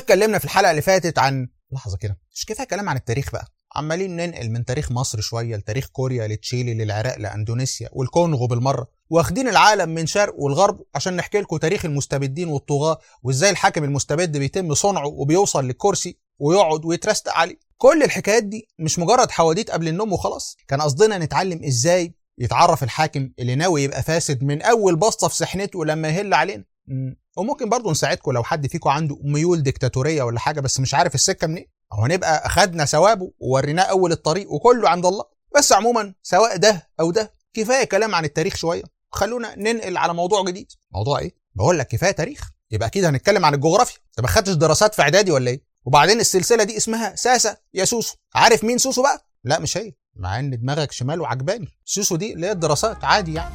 اتكلمنا في الحلقه اللي فاتت عن لحظه كده مش كفايه كلام عن التاريخ بقى عمالين ننقل من تاريخ مصر شويه لتاريخ كوريا لتشيلي للعراق لاندونيسيا والكونغو بالمره واخدين العالم من شرق والغرب عشان نحكي لكم تاريخ المستبدين والطغاه وازاي الحاكم المستبد بيتم صنعه وبيوصل للكرسي ويقعد ويترستق عليه كل الحكايات دي مش مجرد حواديت قبل النوم وخلاص كان قصدنا نتعلم ازاي يتعرف الحاكم اللي ناوي يبقى فاسد من اول بسطه في سحنته لما يهل علينا وممكن برضه نساعدكم لو حد فيكم عنده ميول ديكتاتوريه ولا حاجه بس مش عارف السكه منين اهو نبقى اخدنا ثوابه ووريناه اول الطريق وكله عند الله بس عموما سواء ده او ده كفايه كلام عن التاريخ شويه خلونا ننقل على موضوع جديد موضوع ايه بقول لك كفايه تاريخ يبقى اكيد هنتكلم عن الجغرافيا انت ما خدتش دراسات في اعدادي ولا ايه وبعدين السلسله دي اسمها ساسا يا سوسو عارف مين سوسو بقى لا مش هي مع ان دماغك شمال وعجباني سوسو دي اللي هي الدراسات عادي يعني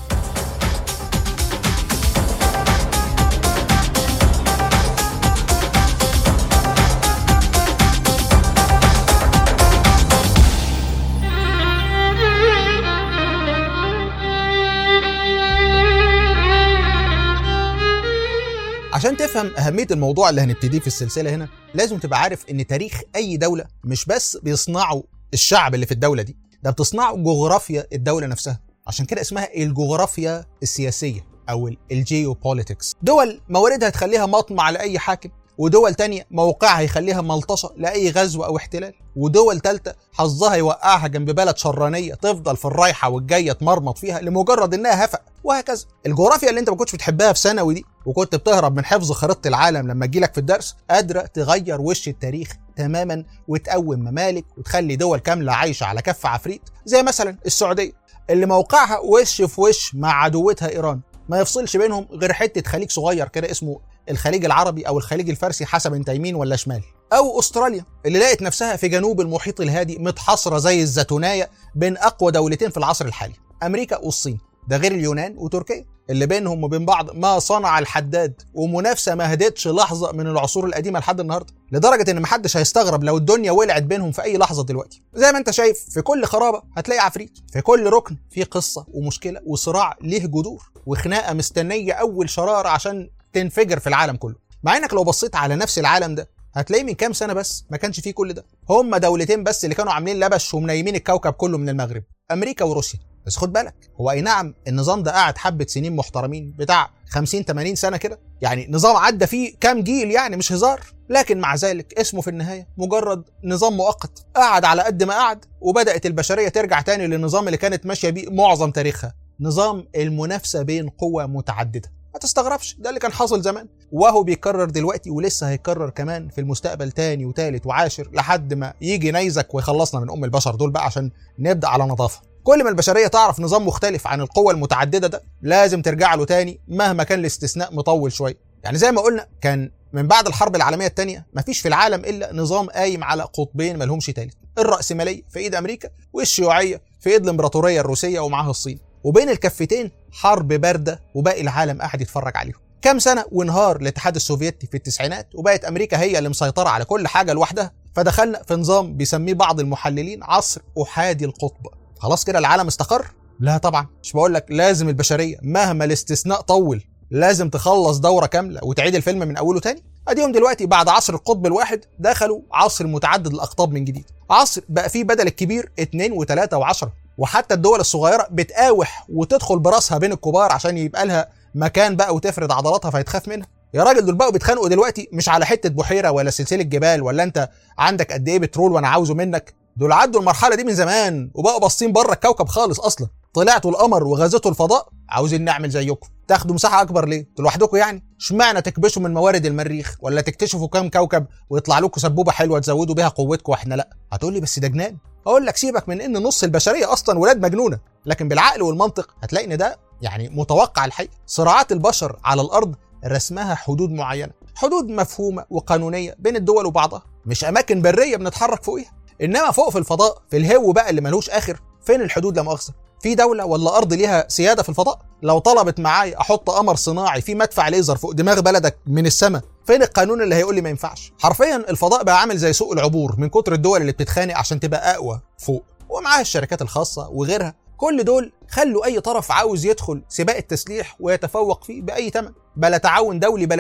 عشان تفهم أهمية الموضوع اللي هنبتديه في السلسلة هنا لازم تبقى عارف إن تاريخ أي دولة مش بس بيصنعوا الشعب اللي في الدولة دي ده بتصنعه جغرافيا الدولة نفسها عشان كده اسمها الجغرافيا السياسية أو الجيوبوليتكس دول مواردها تخليها مطمع لأي حاكم ودول تانية موقعها يخليها ملطشة لأي غزو أو احتلال ودول تالتة حظها يوقعها جنب بلد شرانية تفضل في الرايحة والجاية تمرمط فيها لمجرد إنها هفق وهكذا الجغرافيا اللي انت ما كنتش بتحبها في ثانوي دي وكنت بتهرب من حفظ خريطة العالم لما تجيلك في الدرس قادرة تغير وش التاريخ تماما وتقوم ممالك وتخلي دول كاملة عايشة على كف عفريت زي مثلا السعودية اللي موقعها وش في وش مع عدوتها إيران ما يفصلش بينهم غير حتة خليج صغير كده اسمه الخليج العربي او الخليج الفارسي حسب انت يمين ولا شمال او استراليا اللي لقت نفسها في جنوب المحيط الهادي متحصره زي الزتونايه بين اقوى دولتين في العصر الحالي امريكا والصين ده غير اليونان وتركيا اللي بينهم وبين بعض ما صنع الحداد ومنافسه ما هدتش لحظه من العصور القديمه لحد النهارده لدرجه ان محدش هيستغرب لو الدنيا ولعت بينهم في اي لحظه دلوقتي زي ما انت شايف في كل خرابه هتلاقي عفريت في كل ركن في قصه ومشكله وصراع ليه جذور وخناقه مستنيه اول شراره عشان تنفجر في العالم كله مع انك لو بصيت على نفس العالم ده هتلاقيه من كام سنه بس ما كانش فيه كل ده هم دولتين بس اللي كانوا عاملين لبش ومنيمين الكوكب كله من المغرب امريكا وروسيا بس خد بالك هو اي نعم النظام ده قعد حبه سنين محترمين بتاع 50 80 سنه كده يعني نظام عدى فيه كام جيل يعني مش هزار لكن مع ذلك اسمه في النهايه مجرد نظام مؤقت قعد على قد ما قعد وبدات البشريه ترجع تاني للنظام اللي كانت ماشيه بيه معظم تاريخها نظام المنافسه بين قوى متعدده ما تستغربش ده اللي كان حاصل زمان وهو بيكرر دلوقتي ولسه هيكرر كمان في المستقبل تاني وتالت وعاشر لحد ما يجي نيزك ويخلصنا من ام البشر دول بقى عشان نبدا على نظافه كل ما البشريه تعرف نظام مختلف عن القوى المتعدده ده لازم ترجع له تاني مهما كان الاستثناء مطول شويه يعني زي ما قلنا كان من بعد الحرب العالميه الثانيه مفيش في العالم الا نظام قايم على قطبين ملهمش تالت الراسماليه في ايد امريكا والشيوعيه في ايد الامبراطوريه الروسيه ومعاها الصين وبين الكفتين حرب بارده وباقي العالم قاعد يتفرج عليهم كام سنه وانهار الاتحاد السوفيتي في التسعينات وبقت امريكا هي اللي مسيطره على كل حاجه لوحدها فدخلنا في نظام بيسميه بعض المحللين عصر احادي القطب خلاص كده العالم استقر لا طبعا مش بقول لك لازم البشريه مهما الاستثناء طول لازم تخلص دوره كامله وتعيد الفيلم من اوله تاني اديهم دلوقتي بعد عصر القطب الواحد دخلوا عصر متعدد الاقطاب من جديد عصر بقى فيه بدل الكبير اتنين وتلاتة وعشرة وحتى الدول الصغيرة بتقاوح وتدخل براسها بين الكبار عشان يبقى لها مكان بقى وتفرد عضلاتها فيتخاف منها يا راجل دول بقوا بيتخانقوا دلوقتي مش على حته بحيره ولا سلسله جبال ولا انت عندك قد ايه بترول وانا عاوزه منك دول عدوا المرحله دي من زمان وبقوا باصين بره الكوكب خالص اصلا طلعتوا القمر وغزتوا الفضاء عاوزين نعمل زيكم تاخدوا مساحه اكبر ليه انتوا لوحدكم يعني اشمعنى تكبشوا من موارد المريخ ولا تكتشفوا كام كوكب ويطلع لكم سبوبه حلوه تزودوا بيها قوتكم واحنا لا هتقول لي بس ده جنان اقول لك سيبك من ان نص البشريه اصلا ولاد مجنونه لكن بالعقل والمنطق هتلاقي ان ده يعني متوقع الحقيقه صراعات البشر على الارض رسمها حدود معينه حدود مفهومه وقانونيه بين الدول وبعضها مش اماكن بريه بنتحرك فوقيها انما فوق في الفضاء في الهو بقى اللي ملوش اخر فين الحدود لا مؤاخذه في دوله ولا ارض ليها سياده في الفضاء لو طلبت معايا احط قمر صناعي في مدفع ليزر فوق دماغ بلدك من السماء فين القانون اللي هيقول لي ما ينفعش حرفيا الفضاء بقى عامل زي سوق العبور من كتر الدول اللي بتتخانق عشان تبقى اقوى فوق ومعاها الشركات الخاصه وغيرها كل دول خلوا اي طرف عاوز يدخل سباق التسليح ويتفوق فيه باي ثمن بلا تعاون دولي بلا نيله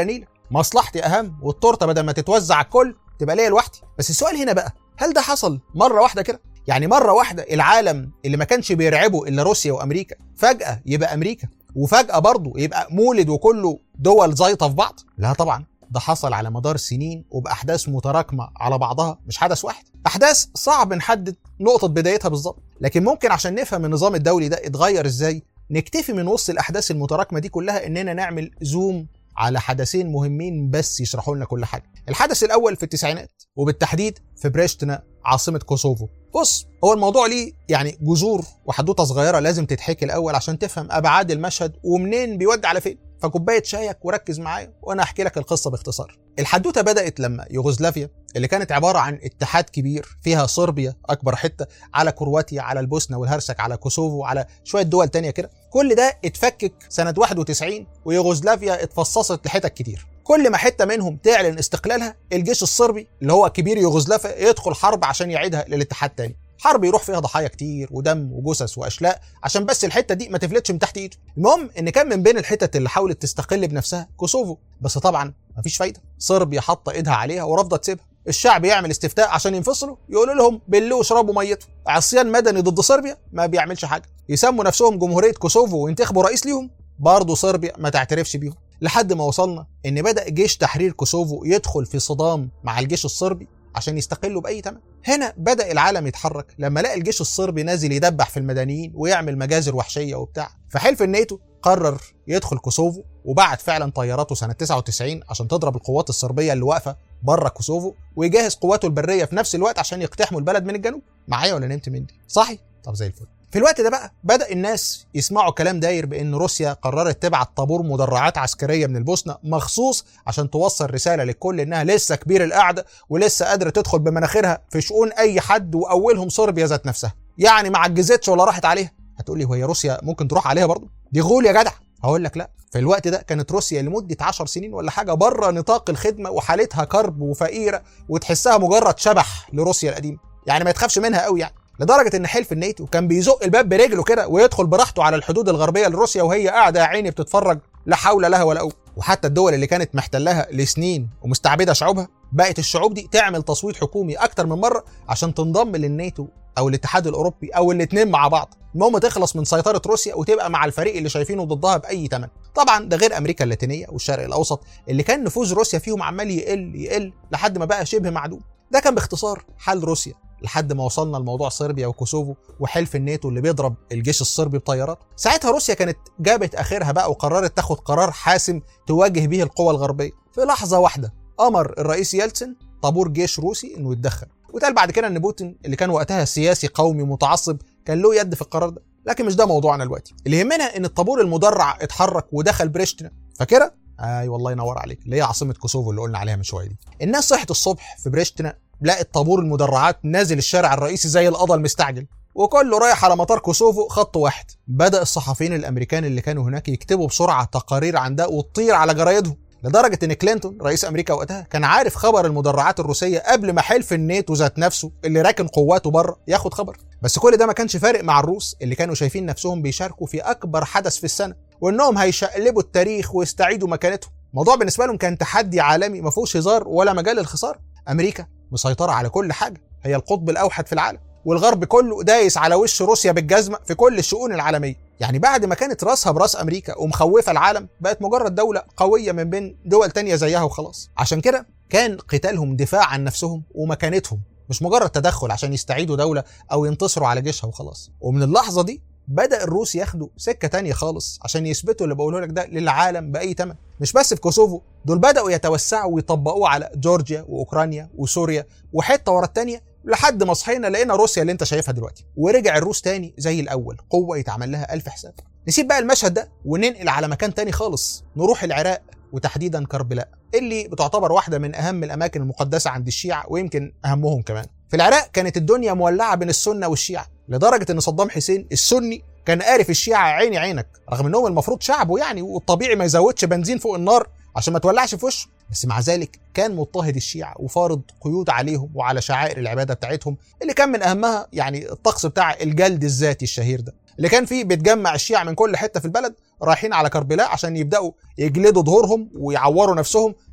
مصلحتي اهم والتورته بدل ما تتوزع على الكل تبقى ليا لوحدي بس السؤال هنا بقى هل ده حصل مره واحده كده يعني مره واحده العالم اللي ما كانش بيرعبه الا روسيا وامريكا فجاه يبقى امريكا وفجاه برضه يبقى مولد وكله دول زيطه في بعض لا طبعا ده حصل على مدار سنين وباحداث متراكمه على بعضها مش حدث واحد احداث صعب نحدد نقطه بدايتها بالظبط لكن ممكن عشان نفهم النظام الدولي ده اتغير ازاي نكتفي من وسط الاحداث المتراكمه دي كلها اننا نعمل زوم على حدثين مهمين بس يشرحوا لنا كل حاجه الحدث الاول في التسعينات وبالتحديد في بريشتنا عاصمه كوسوفو بص هو الموضوع ليه يعني جذور وحدوته صغيره لازم تتحكي الاول عشان تفهم ابعاد المشهد ومنين بيودي على فين فكوبايه شايك وركز معايا وانا احكي لك القصه باختصار الحدوته بدات لما يوغوسلافيا اللي كانت عباره عن اتحاد كبير فيها صربيا اكبر حته على كرواتيا على البوسنه والهرسك على كوسوفو على شويه دول تانية كده كل ده اتفكك سنه 91 ويوغوسلافيا اتفصصت لحتت كتير كل ما حته منهم تعلن استقلالها الجيش الصربي اللي هو كبير يوغوسلافيا يدخل حرب عشان يعيدها للاتحاد تاني حرب يروح فيها ضحايا كتير ودم وجثث واشلاء عشان بس الحته دي ما تفلتش من تحت ايده المهم ان كان من بين الحتت اللي حاولت تستقل بنفسها كوسوفو بس طبعا مفيش فايده صربيا حاطه ايدها عليها ورافضه تسيبها الشعب يعمل استفتاء عشان ينفصلوا يقولوا لهم بلوا واشربوا ميته عصيان مدني ضد صربيا ما بيعملش حاجه يسموا نفسهم جمهوريه كوسوفو وينتخبوا رئيس ليهم برضه صربيا ما تعترفش بيهم لحد ما وصلنا ان بدا جيش تحرير كوسوفو يدخل في صدام مع الجيش الصربي عشان يستقلوا باي ثمن هنا بدا العالم يتحرك لما لقى الجيش الصربي نازل يدبح في المدنيين ويعمل مجازر وحشيه وبتاع فحلف الناتو قرر يدخل كوسوفو وبعت فعلا طياراته سنه 99 عشان تضرب القوات الصربيه اللي واقفه بره كوسوفو ويجهز قواته البريه في نفس الوقت عشان يقتحموا البلد من الجنوب معايا ولا نمت مني صحي طب زي الفل في الوقت ده بقى بدا الناس يسمعوا كلام داير بان روسيا قررت تبعت طابور مدرعات عسكريه من البوسنه مخصوص عشان توصل رساله للكل انها لسه كبير القعده ولسه قادره تدخل بمناخيرها في شؤون اي حد واولهم صربيا ذات نفسها يعني ما عجزتش ولا راحت عليها هتقول لي وهي روسيا ممكن تروح عليها برضه دي غول يا جدع هقول لك لا في الوقت ده كانت روسيا لمده 10 سنين ولا حاجه بره نطاق الخدمه وحالتها كرب وفقيره وتحسها مجرد شبح لروسيا القديمه يعني ما تخافش منها قوي يعني لدرجه ان حلف الناتو كان بيزق الباب برجله كده ويدخل براحته على الحدود الغربيه لروسيا وهي قاعده يا عيني بتتفرج لا حول لها ولا قوه وحتى الدول اللي كانت محتلها لسنين ومستعبده شعوبها بقت الشعوب دي تعمل تصويت حكومي اكتر من مره عشان تنضم للناتو او الاتحاد الاوروبي او الاثنين مع بعض المهم تخلص من سيطره روسيا وتبقى مع الفريق اللي شايفينه ضدها باي ثمن طبعا ده غير امريكا اللاتينيه والشرق الاوسط اللي كان نفوذ روسيا فيهم عمال يقل يقل لحد ما بقى شبه معدوم ده كان باختصار حال روسيا لحد ما وصلنا لموضوع صربيا وكوسوفو وحلف الناتو اللي بيضرب الجيش الصربي بطيارات ساعتها روسيا كانت جابت اخرها بقى وقررت تاخد قرار حاسم تواجه به القوى الغربيه في لحظه واحده امر الرئيس يلتسن طابور جيش روسي انه يتدخل واتقال بعد كده ان بوتين اللي كان وقتها سياسي قومي متعصب كان له يد في القرار ده لكن مش ده موضوعنا دلوقتي اللي يهمنا ان الطابور المدرع اتحرك ودخل بريشتنا فاكره اي أيوة والله ينور عليك اللي هي عاصمه كوسوفو اللي قلنا عليها من شويه دي الناس صحت الصبح في بريشتنا لقت طابور المدرعات نازل الشارع الرئيسي زي القضا المستعجل وكله رايح على مطار كوسوفو خط واحد بدا الصحفيين الامريكان اللي كانوا هناك يكتبوا بسرعه تقارير عن ده وتطير على جرايدهم لدرجه ان كلينتون رئيس امريكا وقتها كان عارف خبر المدرعات الروسيه قبل ما حلف الناتو ذات نفسه اللي راكن قواته بره ياخد خبر بس كل ده ما كانش فارق مع الروس اللي كانوا شايفين نفسهم بيشاركوا في اكبر حدث في السنه وانهم هيشقلبوا التاريخ ويستعيدوا مكانتهم الموضوع بالنسبه لهم كان تحدي عالمي ما فيهوش هزار ولا مجال للخساره امريكا مسيطره على كل حاجه هي القطب الاوحد في العالم والغرب كله دايس على وش روسيا بالجزمه في كل الشؤون العالميه يعني بعد ما كانت راسها براس امريكا ومخوفه العالم بقت مجرد دوله قويه من بين دول تانية زيها وخلاص عشان كده كان قتالهم دفاع عن نفسهم ومكانتهم مش مجرد تدخل عشان يستعيدوا دوله او ينتصروا على جيشها وخلاص ومن اللحظه دي بدا الروس ياخدوا سكه تانية خالص عشان يثبتوا اللي بقوله لك ده للعالم باي ثمن مش بس في كوسوفو دول بداوا يتوسعوا ويطبقوه على جورجيا واوكرانيا وسوريا وحته ورا الثانيه لحد ما صحينا لقينا روسيا اللي انت شايفها دلوقتي ورجع الروس تاني زي الاول قوه يتعمل لها الف حساب نسيب بقى المشهد ده وننقل على مكان تاني خالص نروح العراق وتحديدا كربلاء اللي بتعتبر واحده من اهم الاماكن المقدسه عند الشيعة ويمكن اهمهم كمان في العراق كانت الدنيا مولعه بين السنه والشيعة لدرجه ان صدام حسين السني كان قارف الشيعة عيني عينك رغم انهم المفروض شعبه يعني والطبيعي ما يزودش بنزين فوق النار عشان ما تولعش في وشه بس مع ذلك كان مضطهد الشيعة وفارض قيود عليهم وعلى شعائر العبادة بتاعتهم اللي كان من أهمها يعني الطقس بتاع الجلد الذاتي الشهير ده اللي كان فيه بيتجمع الشيعة من كل حتة في البلد رايحين على كربلاء عشان يبدأوا يجلدوا ظهورهم ويعوروا نفسهم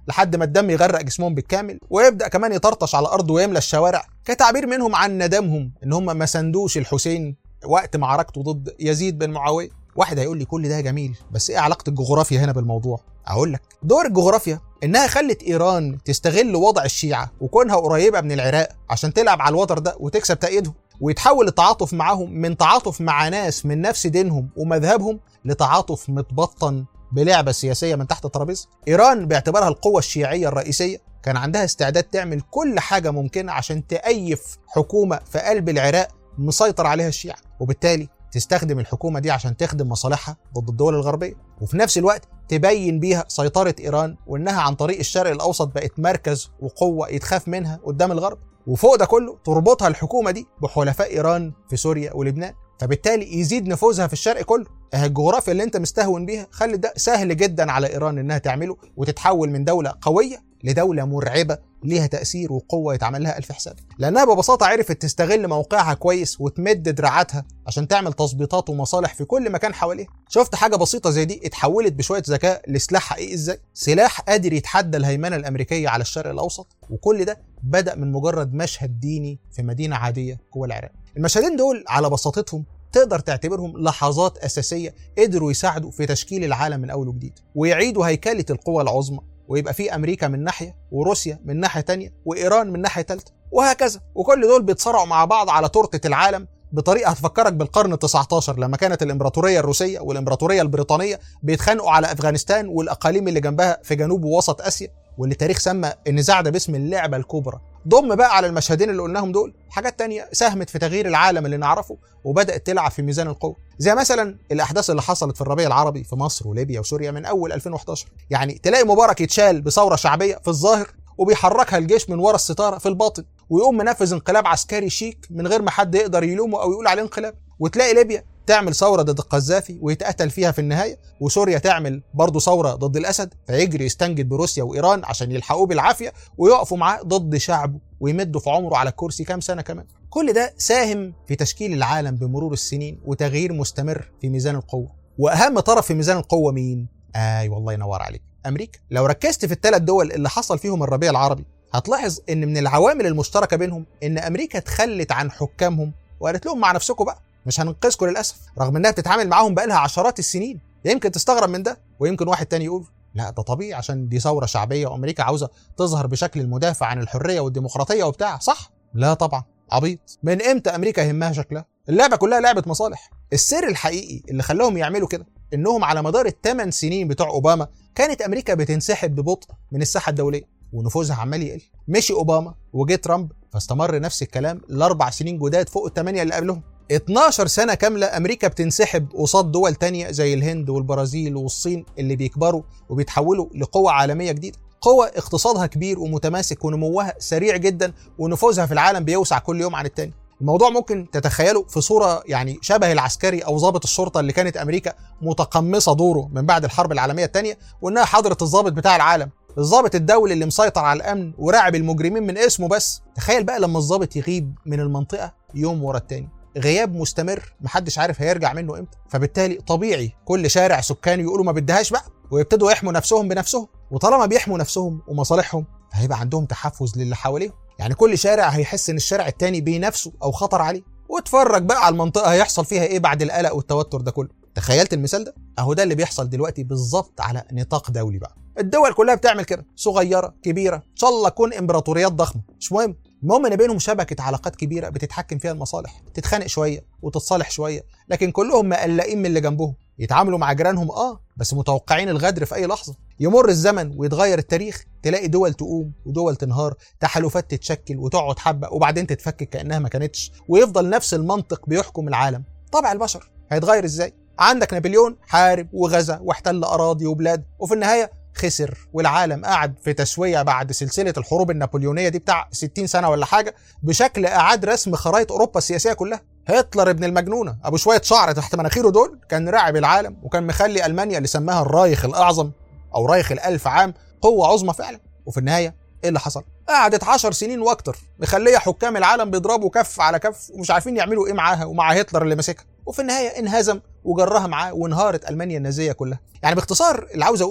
لحد ما الدم يغرق جسمهم بالكامل ويبدا كمان يطرطش على الارض ويملى الشوارع كتعبير منهم عن ندمهم ان هم ما سندوش الحسين وقت معركته ضد يزيد بن معاويه واحد هيقول لي كل ده جميل بس ايه علاقه الجغرافيا هنا بالموضوع اقول لك دور الجغرافيا انها خلت ايران تستغل وضع الشيعه وكونها قريبه من العراق عشان تلعب على الوتر ده وتكسب تأييدهم ويتحول التعاطف معاهم من تعاطف مع ناس من نفس دينهم ومذهبهم لتعاطف متبطن بلعبه سياسيه من تحت الترابيزه. ايران باعتبارها القوه الشيعيه الرئيسيه كان عندها استعداد تعمل كل حاجه ممكنه عشان تأيف حكومه في قلب العراق مسيطر عليها الشيعه، وبالتالي تستخدم الحكومه دي عشان تخدم مصالحها ضد الدول الغربيه، وفي نفس الوقت تبين بيها سيطره ايران وانها عن طريق الشرق الاوسط بقت مركز وقوه يتخاف منها قدام الغرب. وفوق ده كله تربطها الحكومه دي بحلفاء ايران في سوريا ولبنان فبالتالي يزيد نفوذها في الشرق كله اه الجغرافيا اللي انت مستهون بيها خلي ده سهل جدا على ايران انها تعمله وتتحول من دوله قويه لدوله مرعبه ليها تاثير وقوه يتعمل لها الف حساب لانها ببساطه عرفت تستغل موقعها كويس وتمد دراعاتها عشان تعمل تظبيطات ومصالح في كل مكان حواليها شفت حاجه بسيطه زي دي اتحولت بشويه ذكاء لسلاح حقيقي ازاي سلاح قادر يتحدى الهيمنه الامريكيه على الشرق الاوسط وكل ده بدا من مجرد مشهد ديني في مدينه عاديه جوه العراق المشهدين دول على بساطتهم تقدر تعتبرهم لحظات أساسية قدروا يساعدوا في تشكيل العالم من أول وجديد ويعيدوا هيكلة القوى العظمى ويبقى في أمريكا من ناحية وروسيا من ناحية تانية وإيران من ناحية تالتة وهكذا وكل دول بيتصارعوا مع بعض على تورتة العالم بطريقة هتفكرك بالقرن ال 19 لما كانت الإمبراطورية الروسية والإمبراطورية البريطانية بيتخانقوا على أفغانستان والأقاليم اللي جنبها في جنوب ووسط آسيا واللي التاريخ سمى النزاع ده باسم اللعبة الكبرى ضم بقى على المشهدين اللي قلناهم دول حاجات تانية ساهمت في تغيير العالم اللي نعرفه وبدأت تلعب في ميزان القوة زي مثلا الأحداث اللي حصلت في الربيع العربي في مصر وليبيا وسوريا من أول 2011 يعني تلاقي مبارك يتشال بثورة شعبية في الظاهر وبيحركها الجيش من ورا الستارة في الباطن ويقوم منفذ انقلاب عسكري شيك من غير ما حد يقدر يلومه أو يقول عليه انقلاب وتلاقي ليبيا تعمل ثورة ضد القذافي ويتقتل فيها في النهاية وسوريا تعمل برضه ثورة ضد الأسد فيجري يستنجد بروسيا وإيران عشان يلحقوه بالعافية ويقفوا معاه ضد شعبه ويمدوا في عمره على الكرسي كام سنة كمان كل ده ساهم في تشكيل العالم بمرور السنين وتغيير مستمر في ميزان القوة وأهم طرف في ميزان القوة مين؟ آي والله ينور عليك أمريكا لو ركزت في الثلاث دول اللي حصل فيهم الربيع العربي هتلاحظ ان من العوامل المشتركة بينهم ان أمريكا تخلت عن حكامهم وقالت لهم مع نفسكم بقى مش هننقذكم للاسف رغم انها بتتعامل معاهم بقالها عشرات السنين يمكن تستغرب من ده ويمكن واحد تاني يقول لا ده طبيعي عشان دي ثوره شعبيه وامريكا عاوزه تظهر بشكل المدافع عن الحريه والديمقراطيه وبتاع صح لا طبعا عبيط من امتى امريكا يهمها شكلها اللعبه كلها لعبه مصالح السر الحقيقي اللي خلاهم يعملوا كده انهم على مدار الثمان سنين بتوع اوباما كانت امريكا بتنسحب ببطء من الساحه الدوليه ونفوذها عمال يقل مشي اوباما وجه ترامب فاستمر نفس الكلام الاربع سنين جداد فوق الثمانيه اللي قبلهم 12 سنة كاملة أمريكا بتنسحب قصاد دول تانية زي الهند والبرازيل والصين اللي بيكبروا وبيتحولوا لقوة عالمية جديدة قوة اقتصادها كبير ومتماسك ونموها سريع جدا ونفوذها في العالم بيوسع كل يوم عن التاني الموضوع ممكن تتخيله في صورة يعني شبه العسكري أو ضابط الشرطة اللي كانت أمريكا متقمصة دوره من بعد الحرب العالمية الثانية وإنها حضرة الضابط بتاع العالم الضابط الدولي اللي مسيطر على الأمن وراعب المجرمين من اسمه بس تخيل بقى لما الضابط يغيب من المنطقة يوم ورا التاني غياب مستمر محدش عارف هيرجع منه امتى فبالتالي طبيعي كل شارع سكاني يقولوا ما بدهاش بقى ويبتدوا يحموا نفسهم بنفسهم وطالما بيحموا نفسهم ومصالحهم فهيبقى عندهم تحفز للي حواليهم يعني كل شارع هيحس ان الشارع التاني بينافسه او خطر عليه واتفرج بقى على المنطقه هيحصل فيها ايه بعد القلق والتوتر ده كله تخيلت المثال ده اهو ده اللي بيحصل دلوقتي بالظبط على نطاق دولي بقى الدول كلها بتعمل كده صغيره كبيره ان شاء الله تكون امبراطوريات ضخمه مش مهم المهم ان بينهم شبكه علاقات كبيره بتتحكم فيها المصالح تتخانق شويه وتتصالح شويه لكن كلهم مقلقين من اللي جنبهم يتعاملوا مع جيرانهم اه بس متوقعين الغدر في اي لحظه يمر الزمن ويتغير التاريخ تلاقي دول تقوم ودول تنهار تحالفات تتشكل وتقعد حبه وبعدين تتفكك كانها ما كانتش ويفضل نفس المنطق بيحكم العالم طبع البشر هيتغير ازاي عندك نابليون حارب وغزا واحتل اراضي وبلاد وفي النهايه خسر والعالم قعد في تسويه بعد سلسله الحروب النابليونيه دي بتاع 60 سنه ولا حاجه بشكل اعاد رسم خرائط اوروبا السياسيه كلها هتلر ابن المجنونه ابو شويه شعر تحت مناخيره دول كان راعب العالم وكان مخلي المانيا اللي سماها الرايخ الاعظم او رايخ الالف عام قوه عظمى فعلا وفي النهايه ايه اللي حصل؟ قعدت 10 سنين واكتر مخليه حكام العالم بيضربوا كف على كف ومش عارفين يعملوا ايه معاها ومع هتلر اللي ماسكها وفي النهايه انهزم وجرها معاه وانهارت المانيا النازيه كلها يعني باختصار اللي عاوز اقوله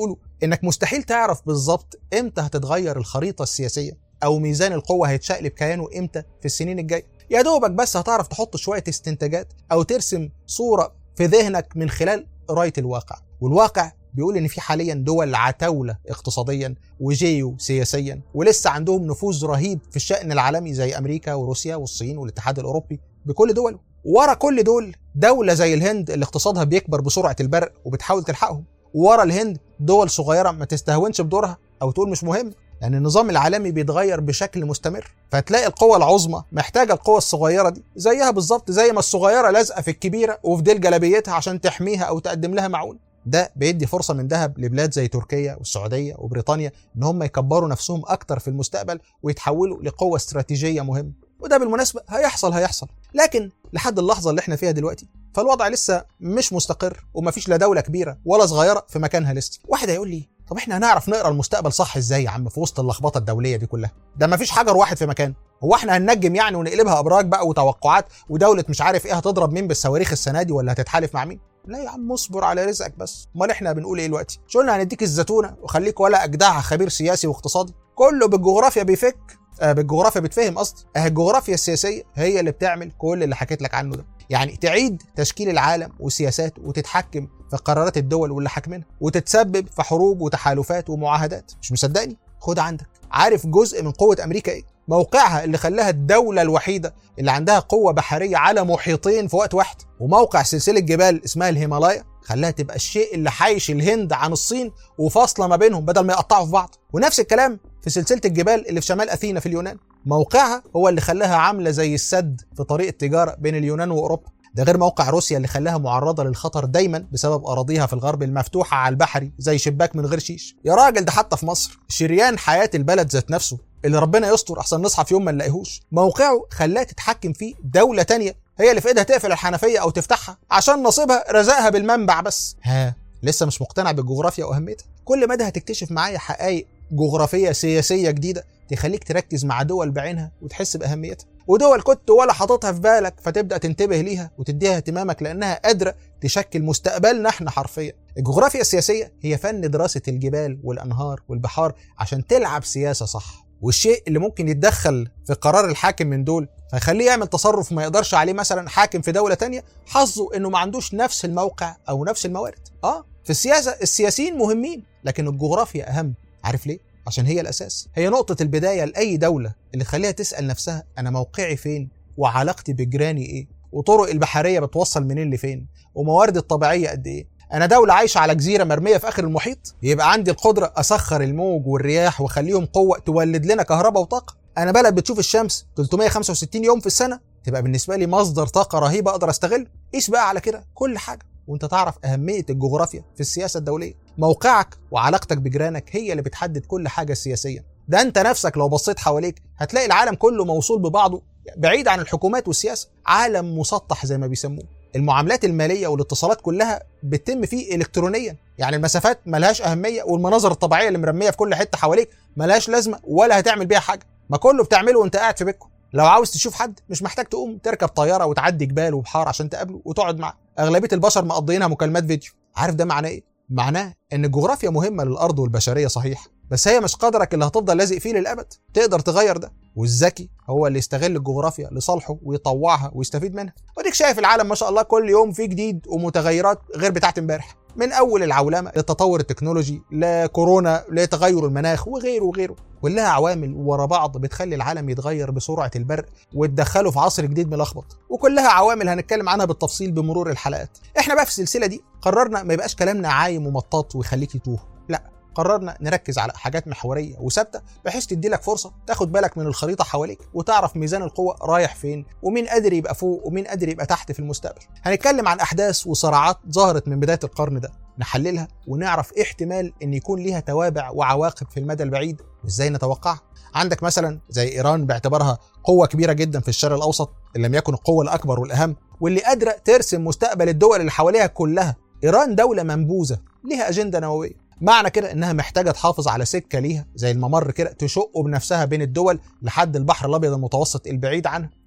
انك مستحيل تعرف بالظبط امتى هتتغير الخريطه السياسيه او ميزان القوه هيتشقلب كيانه امتى في السنين الجايه يا دوبك بس هتعرف تحط شويه استنتاجات او ترسم صوره في ذهنك من خلال قرايه الواقع والواقع بيقول ان في حاليا دول عتاوله اقتصاديا وجيو سياسيا ولسه عندهم نفوذ رهيب في الشان العالمي زي امريكا وروسيا والصين والاتحاد الاوروبي بكل دوله ورا كل دول دولة زي الهند اللي اقتصادها بيكبر بسرعة البرق وبتحاول تلحقهم ورا الهند دول صغيرة ما تستهونش بدورها أو تقول مش مهم لأن النظام العالمي بيتغير بشكل مستمر فتلاقي القوة العظمى محتاجة القوة الصغيرة دي زيها بالظبط زي ما الصغيرة لازقة في الكبيرة وفي ديل جلابيتها عشان تحميها أو تقدم لها معون ده بيدي فرصة من ذهب لبلاد زي تركيا والسعودية وبريطانيا إن هم يكبروا نفسهم أكتر في المستقبل ويتحولوا لقوة استراتيجية مهمة وده بالمناسبة هيحصل هيحصل لكن لحد اللحظة اللي احنا فيها دلوقتي فالوضع لسه مش مستقر ومفيش لا دولة كبيرة ولا صغيرة في مكانها لسه واحد هيقول لي طب احنا هنعرف نقرا المستقبل صح ازاي يا عم في وسط اللخبطه الدوليه دي كلها ده مفيش حجر واحد في مكان هو احنا هننجم يعني ونقلبها ابراج بقى وتوقعات ودوله مش عارف ايه هتضرب مين بالصواريخ السنه دي ولا هتتحالف مع مين لا يا عم اصبر على رزقك بس امال احنا بنقول ايه دلوقتي مش قلنا هنديك الزتونه وخليك ولا اجدعها خبير سياسي واقتصادي كله بالجغرافيا بيفك آه بالجغرافيا بتفهم قصدي اه الجغرافيا السياسيه هي اللي بتعمل كل اللي حكيت لك عنه ده يعني تعيد تشكيل العالم والسياسات وتتحكم في قرارات الدول واللي حاكمينها وتتسبب في حروب وتحالفات ومعاهدات مش مصدقني خد عندك عارف جزء من قوه امريكا ايه موقعها اللي خلاها الدولة الوحيدة اللي عندها قوة بحرية على محيطين في وقت واحد وموقع سلسلة جبال اسمها الهيمالايا خلاها تبقى الشيء اللي حايش الهند عن الصين وفاصلة ما بينهم بدل ما يقطعوا في بعض ونفس الكلام في سلسلة الجبال اللي في شمال أثينا في اليونان موقعها هو اللي خلاها عاملة زي السد في طريق التجارة بين اليونان وأوروبا ده غير موقع روسيا اللي خلاها معرضة للخطر دايما بسبب أراضيها في الغرب المفتوحة على البحري زي شباك من غير شيش يا راجل ده حتى في مصر شريان حياة البلد ذات نفسه اللي ربنا يستر أحسن نصحى في يوم ما نلاقيهوش موقعه خلاها تتحكم فيه دولة تانية هي اللي في ايدها تقفل الحنفية أو تفتحها عشان نصيبها رزقها بالمنبع بس ها لسه مش مقتنع بالجغرافيا وأهميتها كل مدى هتكتشف معايا حقائق جغرافية سياسية جديدة تخليك تركز مع دول بعينها وتحس بأهميتها ودول كنت ولا حاططها في بالك فتبدا تنتبه ليها وتديها اهتمامك لانها قادره تشكل مستقبلنا احنا حرفيا. الجغرافيا السياسيه هي فن دراسه الجبال والانهار والبحار عشان تلعب سياسه صح. والشيء اللي ممكن يتدخل في قرار الحاكم من دول فيخليه يعمل تصرف ما يقدرش عليه مثلا حاكم في دوله تانية حظه انه ما عندوش نفس الموقع او نفس الموارد. اه في السياسه السياسيين مهمين لكن الجغرافيا اهم. عارف ليه؟ عشان هي الاساس هي نقطه البدايه لاي دوله اللي خليها تسال نفسها انا موقعي فين وعلاقتي بجيراني ايه وطرق البحريه بتوصل منين لفين ومواردي الطبيعيه قد ايه انا دوله عايشه على جزيره مرميه في اخر المحيط يبقى عندي القدره اسخر الموج والرياح واخليهم قوه تولد لنا كهرباء وطاقه انا بلد بتشوف الشمس 365 يوم في السنه تبقى بالنسبه لي مصدر طاقه رهيبه اقدر استغله قيس بقى على كده كل حاجه وانت تعرف اهميه الجغرافيا في السياسه الدوليه موقعك وعلاقتك بجيرانك هي اللي بتحدد كل حاجه سياسيا ده انت نفسك لو بصيت حواليك هتلاقي العالم كله موصول ببعضه بعيد عن الحكومات والسياسه عالم مسطح زي ما بيسموه المعاملات الماليه والاتصالات كلها بتتم فيه الكترونيا يعني المسافات ملهاش اهميه والمناظر الطبيعيه اللي مرميه في كل حته حواليك ملهاش لازمه ولا هتعمل بيها حاجه ما كله بتعمله وانت قاعد في بيتكم لو عاوز تشوف حد مش محتاج تقوم تركب طياره وتعدي جبال وبحار عشان تقابله وتقعد معاه اغلبيه البشر مقضيينها مكالمات فيديو عارف ده معناه ايه معناه ان الجغرافيا مهمه للارض والبشريه صحيح بس هي مش قدرك اللي هتفضل لازق فيه للابد تقدر تغير ده والذكي هو اللي يستغل الجغرافيا لصالحه ويطوعها ويستفيد منها وديك شايف العالم ما شاء الله كل يوم فيه جديد ومتغيرات غير بتاعت امبارح من اول العولمه للتطور التكنولوجي لكورونا لتغير المناخ وغيره وغيره كلها عوامل ورا بعض بتخلي العالم يتغير بسرعه البرق وتدخله في عصر جديد ملخبط وكلها عوامل هنتكلم عنها بالتفصيل بمرور الحلقات احنا بقى في السلسله دي قررنا ما يبقاش كلامنا عايم ومطاط ويخليك يتوه لا قررنا نركز على حاجات محوريه وثابته بحيث تدي لك فرصه تاخد بالك من الخريطه حواليك وتعرف ميزان القوه رايح فين ومين قادر يبقى فوق ومين قادر يبقى تحت في المستقبل. هنتكلم عن احداث وصراعات ظهرت من بدايه القرن ده، نحللها ونعرف إيه احتمال ان يكون ليها توابع وعواقب في المدى البعيد وازاي نتوقعها. عندك مثلا زي ايران باعتبارها قوه كبيره جدا في الشرق الاوسط ان لم يكن القوه الاكبر والاهم واللي قادره ترسم مستقبل الدول اللي حواليها كلها. ايران دوله منبوذه ليها اجنده نوويه معنى كده انها محتاجه تحافظ على سكه ليها زي الممر كده تشق بنفسها بين الدول لحد البحر الابيض المتوسط البعيد عنها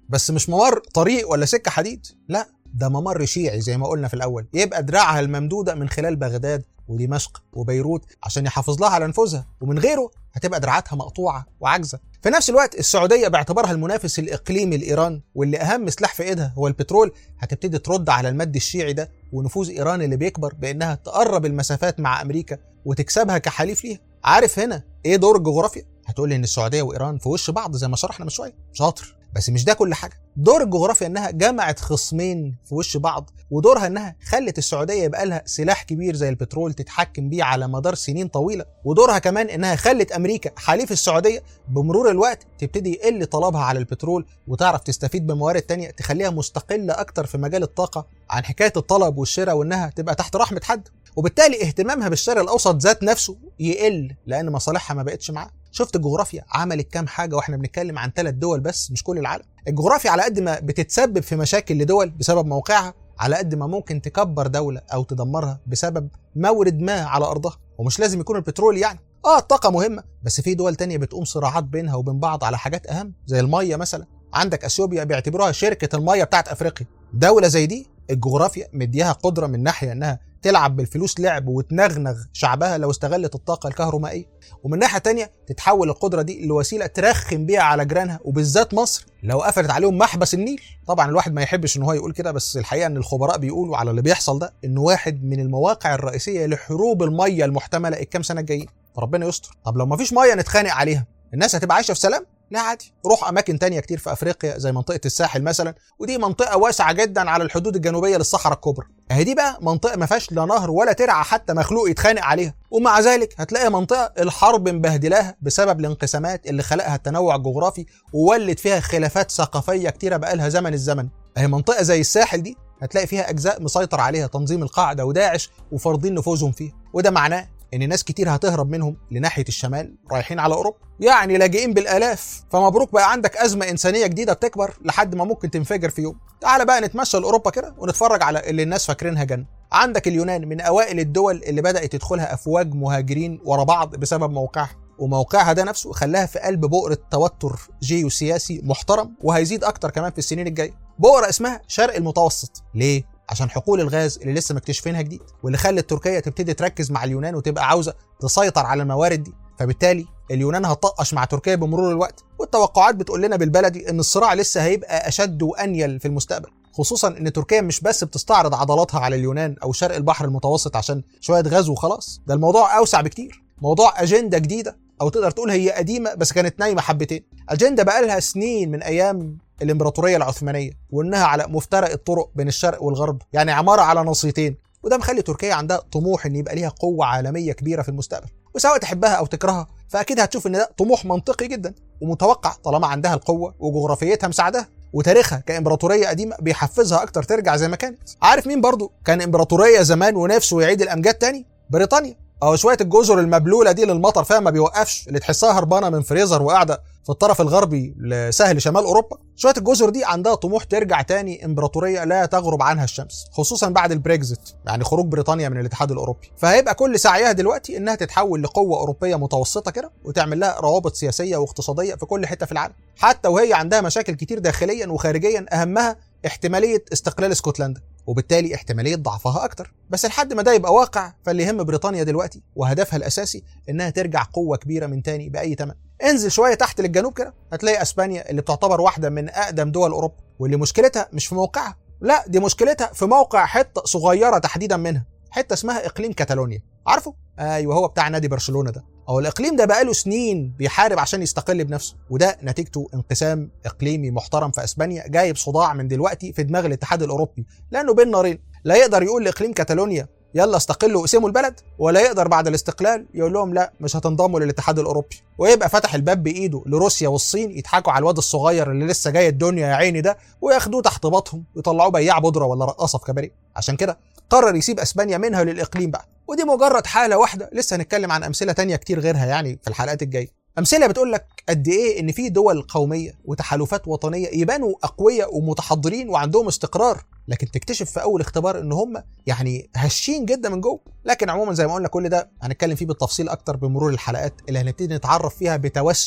بس مش ممر طريق ولا سكه حديد لا ده ممر شيعي زي ما قلنا في الاول يبقى دراعها الممدوده من خلال بغداد ودمشق وبيروت عشان يحافظ لها على نفوذها ومن غيره هتبقى دراعاتها مقطوعه وعاجزه في نفس الوقت السعوديه باعتبارها المنافس الاقليمي لايران واللي اهم سلاح في ايدها هو البترول هتبتدي ترد على المد الشيعي ده ونفوذ ايران اللي بيكبر بانها تقرب المسافات مع امريكا وتكسبها كحليف ليها عارف هنا ايه دور الجغرافيا هتقول لي ان السعوديه وايران في وش بعض زي ما شرحنا من شويه شاطر بس مش ده كل حاجه دور الجغرافيا انها جمعت خصمين في وش بعض ودورها انها خلت السعوديه يبقى لها سلاح كبير زي البترول تتحكم بيه على مدار سنين طويله ودورها كمان انها خلت امريكا حليف السعوديه بمرور الوقت تبتدي يقل طلبها على البترول وتعرف تستفيد بموارد تانية تخليها مستقله اكتر في مجال الطاقه عن حكايه الطلب والشراء وانها تبقى تحت رحمه حد وبالتالي اهتمامها بالشرق الاوسط ذات نفسه يقل لان مصالحها ما بقتش معاه شفت الجغرافيا عملت كام حاجه واحنا بنتكلم عن ثلاث دول بس مش كل العالم الجغرافيا على قد ما بتتسبب في مشاكل لدول بسبب موقعها على قد ما ممكن تكبر دوله او تدمرها بسبب مورد ما على ارضها ومش لازم يكون البترول يعني اه الطاقه مهمه بس في دول تانية بتقوم صراعات بينها وبين بعض على حاجات اهم زي الميه مثلا عندك اثيوبيا بيعتبروها شركه الميه بتاعت افريقيا دوله زي دي الجغرافيا مديها قدره من ناحيه انها تلعب بالفلوس لعب وتنغنغ شعبها لو استغلت الطاقة الكهرومائية ومن ناحية تانية تتحول القدرة دي لوسيلة ترخم بيها على جيرانها وبالذات مصر لو قفلت عليهم محبس النيل طبعا الواحد ما يحبش ان هو يقول كده بس الحقيقة ان الخبراء بيقولوا على اللي بيحصل ده انه واحد من المواقع الرئيسية لحروب المية المحتملة الكام سنة الجايين فربنا يستر طب لو ما فيش مية نتخانق عليها الناس هتبقى عايشة في سلام لا عادي روح اماكن تانية كتير في افريقيا زي منطقه الساحل مثلا ودي منطقه واسعه جدا على الحدود الجنوبيه للصحراء الكبرى اهي دي بقى منطقه ما فيهاش لا نهر ولا ترعى حتى مخلوق يتخانق عليها ومع ذلك هتلاقي منطقه الحرب مبهدلاها بسبب الانقسامات اللي خلقها التنوع الجغرافي وولد فيها خلافات ثقافيه كتيره بقالها زمن الزمن اهي منطقه زي الساحل دي هتلاقي فيها اجزاء مسيطر عليها تنظيم القاعده وداعش وفارضين نفوذهم فيها وده معناه ان ناس كتير هتهرب منهم لناحيه الشمال رايحين على اوروبا يعني لاجئين بالالاف فمبروك بقى عندك ازمه انسانيه جديده بتكبر لحد ما ممكن تنفجر في يوم تعال بقى نتمشى لاوروبا كده ونتفرج على اللي الناس فاكرينها جنه عندك اليونان من اوائل الدول اللي بدات تدخلها افواج مهاجرين ورا بعض بسبب موقعها وموقعها ده نفسه خلاها في قلب بؤرة توتر جيوسياسي محترم وهيزيد اكتر كمان في السنين الجايه بؤرة اسمها شرق المتوسط ليه عشان حقول الغاز اللي لسه مكتشفينها جديد واللي خلت تركيا تبتدي تركز مع اليونان وتبقى عاوزه تسيطر على الموارد دي فبالتالي اليونان هتطقش مع تركيا بمرور الوقت والتوقعات بتقول لنا بالبلدي ان الصراع لسه هيبقى اشد وانيل في المستقبل خصوصا ان تركيا مش بس بتستعرض عضلاتها على اليونان او شرق البحر المتوسط عشان شويه غاز وخلاص ده الموضوع اوسع بكتير موضوع اجنده جديده او تقدر تقول هي قديمه بس كانت نايمه حبتين اجنده بقالها سنين من ايام الامبراطوريه العثمانيه وانها على مفترق الطرق بين الشرق والغرب يعني عماره على نصيتين وده مخلي تركيا عندها طموح ان يبقى ليها قوه عالميه كبيره في المستقبل وسواء تحبها او تكرهها فاكيد هتشوف ان ده طموح منطقي جدا ومتوقع طالما عندها القوه وجغرافيتها مساعداها وتاريخها كامبراطوريه قديمه بيحفزها اكتر ترجع زي ما كانت عارف مين برضو كان امبراطوريه زمان ونفسه يعيد الامجاد تاني بريطانيا او شويه الجزر المبلوله دي للمطر فيها ما بيوقفش اللي تحسها هربانه من فريزر وقاعده في الطرف الغربي لسهل شمال اوروبا شويه الجزر دي عندها طموح ترجع تاني امبراطوريه لا تغرب عنها الشمس خصوصا بعد البريكزت يعني خروج بريطانيا من الاتحاد الاوروبي فهيبقى كل سعيها دلوقتي انها تتحول لقوه اوروبيه متوسطه كده وتعمل لها روابط سياسيه واقتصاديه في كل حته في العالم حتى وهي عندها مشاكل كتير داخليا وخارجيا اهمها احتماليه استقلال اسكتلندا وبالتالي احتماليه ضعفها اكتر بس لحد ما ده يبقى واقع فاللي يهم بريطانيا دلوقتي وهدفها الاساسي انها ترجع قوه كبيره من تاني باي ثمن انزل شويه تحت للجنوب كده هتلاقي اسبانيا اللي بتعتبر واحده من اقدم دول اوروبا واللي مشكلتها مش في موقعها لا دي مشكلتها في موقع حته صغيره تحديدا منها حته اسمها اقليم كاتالونيا عارفه ايوه هو بتاع نادي برشلونه ده هو الاقليم ده بقاله سنين بيحارب عشان يستقل بنفسه وده نتيجته انقسام اقليمي محترم في اسبانيا جايب صداع من دلوقتي في دماغ الاتحاد الاوروبي لانه بين نارين لا يقدر يقول لاقليم كاتالونيا يلا استقلوا وقسموا البلد ولا يقدر بعد الاستقلال يقول لهم لا مش هتنضموا للاتحاد الاوروبي ويبقى فتح الباب بايده لروسيا والصين يضحكوا على الواد الصغير اللي لسه جاي الدنيا يا عيني ده وياخدوه تحت باطهم ويطلعوه بياع بودره ولا رقاصه في كباريه عشان كده قرر يسيب اسبانيا منها للاقليم بقى ودي مجرد حاله واحده لسه هنتكلم عن امثله تانية كتير غيرها يعني في الحلقات الجايه امثله بتقول لك قد ايه ان في دول قوميه وتحالفات وطنيه يبانوا اقوياء ومتحضرين وعندهم استقرار لكن تكتشف في اول اختبار ان هم يعني هشين جدا من جوه لكن عموما زي ما قلنا كل ده هنتكلم فيه بالتفصيل اكتر بمرور الحلقات اللي هنبتدي نتعرف فيها بتوسع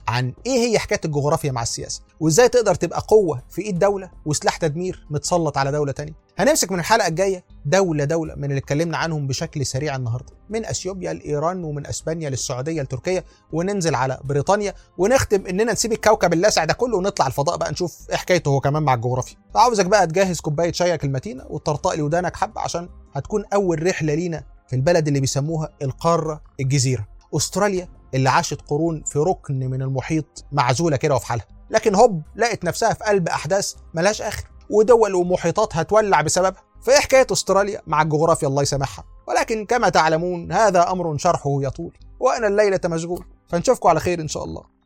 عن ايه هي حكايه الجغرافيا مع السياسه وازاي تقدر تبقى قوه في ايد دوله وسلاح تدمير متسلط على دوله تانية هنمسك من الحلقه الجايه دوله دوله من اللي اتكلمنا عنهم بشكل سريع النهارده من اثيوبيا لايران ومن اسبانيا للسعوديه لتركيا وننزل على بريطانيا ونختم اننا نسيب الكوكب اللاسع ده كله ونطلع الفضاء بقى نشوف ايه حكايته هو كمان مع الجغرافيا فعاوزك بقى تجهز كوبايه شايك المتينه وتطرطق لي ودانك حبه عشان هتكون اول رحله لينا في البلد اللي بيسموها القاره الجزيره استراليا اللي عاشت قرون في ركن من المحيط معزوله كده وفي حالها لكن هوب لقت نفسها في قلب احداث ملهاش اخر ودول ومحيطات هتولع بسببها فايه حكايه استراليا مع الجغرافيا الله يسامحها ولكن كما تعلمون هذا امر شرحه يطول وانا الليله مشغول فنشوفكم على خير ان شاء الله